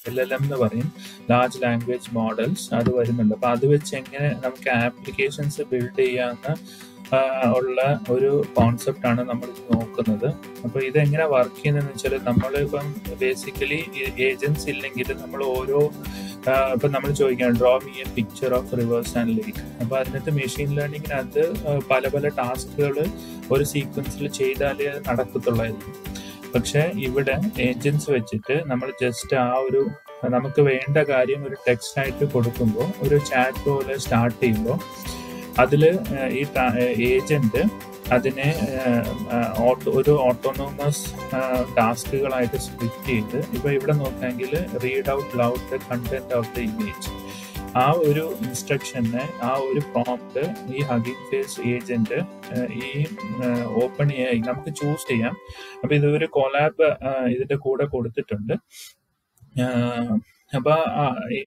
L L M എന്ന് പറയും large language models അത് വരുന്നുണ്ട് അപ്പൊ അത് വെച്ച് എങ്ങനെ നമുക്ക് ആപ്ലിക്കേഷൻസ് ബിൽഡ് ചെയ്യാവുന്ന ആ, ഉള്ള ഒരു കോൺസെപ്റ്റ് ആണ് നമ്മൾ നോക്കുന്നത് അപ്പൊ ഇതെങ്ങനെ വർക്ക് ചെയ്യുന്നതെന്ന് വെച്ചാൽ നമ്മളിപ്പം ബേസിക്കലി ഏജൻസ് ഇല്ലെങ്കിൽ നമ്മൾ ഓരോ ആ, ഇപ്പൊ നമ്മൾ ചോദിക്കാം draw me a picture of rivers and lake അപ്പൊ അതിനകത്ത് മെഷീൻ ലേണിങ്ങിനകത്ത് പല പല ടാസ്കുകൾ ഒരു സീക്വൻസിൽ ചെയ്താലേ അത് നടക്കത്തുള്ളായിരിക്കും പക്ഷെ ഇവിടെ ഏജൻസ് വെച്ചിട്ട് നമ്മൾ ജസ്റ്റ് ആ ഒരു നമുക്ക് വേണ്ട കാര്യം ഒരു ടെക്സ്റ്റ് ആയിട്ട് കൊടുക്കുമ്പോൾ ഒരു ചാറ്റ് പോലെ സ്റ്റാർട്ട് ചെയ്യുമ്പോൾ അതിൽ ഈ ഏജന്റ് അതിനെ ഓട്ടോ ഒരു ഓട്ടോണോമസ് ടാസ്കുകളായിട്ട് സ്പ്ലിറ്റ് ചെയ്ത് ഇപ്പൊ ഇവിടെ നോക്കാമെങ്കിൽ read out loud the content of the image ആ ഒരു ഇൻസ്ട്രക്ഷനെ ആ ഒരു പ്രോംപ്റ്റ് ഈ ഹഗിങ് ഫേസ് ഏജന്റ് ഈ ഓപ്പൺ ചെയ്യാൻ നമുക്ക് ചൂസ് ചെയ്യാം അപ്പൊ ഇത് ഒരു കൊലാബ് ഇതിന്റെ കൂടെ കൊടുത്തിട്ടുണ്ട് ആഹ് അപ്പൊ ആ,